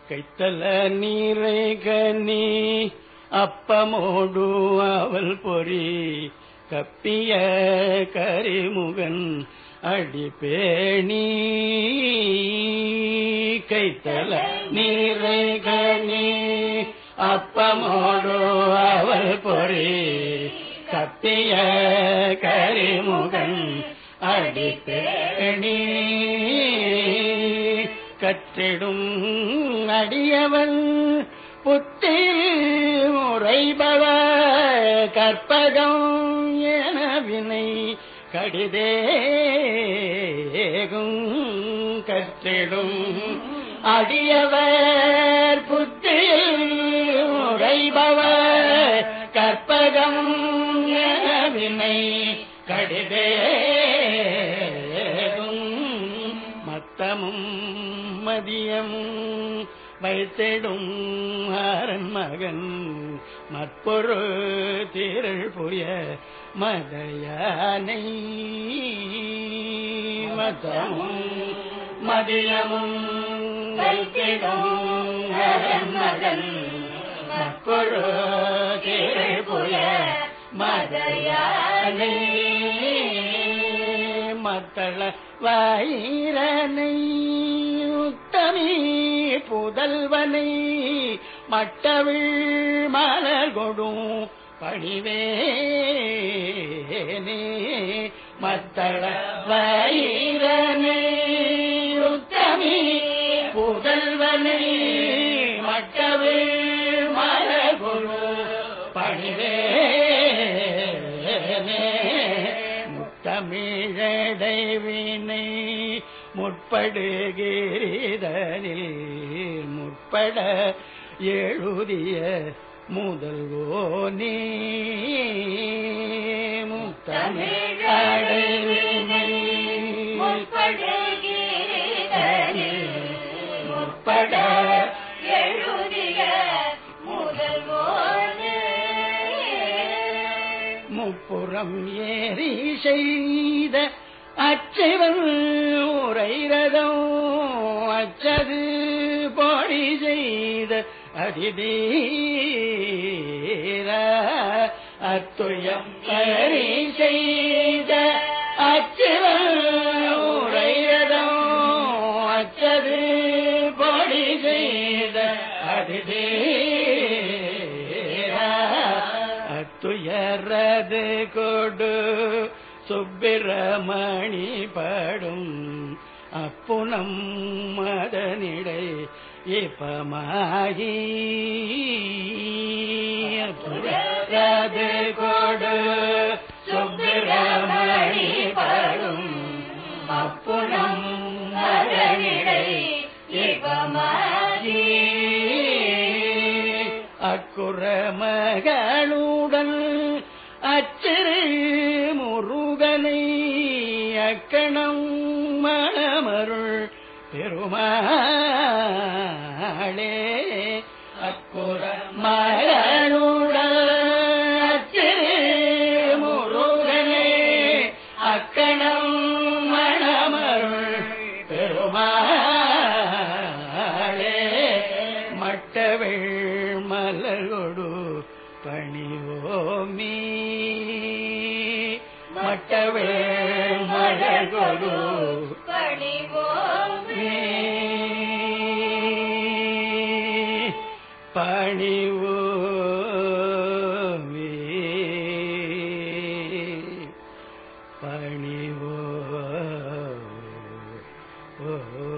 கைத்தல நீரை கனி அப்பமோடு அவள் பொறி கப்பிய கரிமுகன் அடிப்பேணி கைத்தல நீரை கனி அப்பமோடு அவள் பொறி கப்பிய கரிமுகன் அடிப்பேணி கற்றிடும் அடியவன் புத்தி முறைபவ கற்பகம் என வினை கடிதேகும் கற்றிடும் அடியவர் புத்தியில் முறைபவ கற்பகம் என வினை கடிதேகும் மத்தமும் மதியமும் வைத்திடும் அரன் மகன் மற்பொரு திரள் புய மதையானை மத்தமும் மதியமும் வைத்திடும் அரன் மகன் மற்பொரு திரள் புய மதையானை மத்தள வயிரனை உத்தமி புதல்வனை மட்டவிழ் மலர் கொடும் பணிவேனே மத்தள வயிரனை உத்தமி புதல்வனை மட்டவிழ் மலர் கொடும் பணிவேனே தமிழடைவினை முற்படுகிறதனில் முற்பட எழுதிய முதல்வோனே முத்தமிழடைவினை முற்பட எழுதிய முதல்வோனே முப்புறம் ஏறி செய்த அச்சவன் உரைரதம் அச்சது பொடி செய்த அதிதீர அத்துயம் ஏறி செய்த அச்சவன் உரைரதம் அச்சது பொடி செய்த அதிதீர அத்துயரது கொடு சுப்பிரமணி படும் அப்புனம் மதனிடை இப்பமாகி அத்துயரது கொடு சுப்பிரமணி படும் அப்புனம் மதனிடை இப்பமாகி அக்குற மகளுடன் அச்சிறு முருகனை அக்கணம் மணமருள் பெருமாளே அக்குற மகளுடன் அச்சிறு முருகனை அக்கணம் மணமருள் பெருமாளே மட்டவெள் மலர்கொடு பணிவோமி மட்டவெள் மலர்கொடு பணிவோமே பணிவோமி பணிவோ ஓ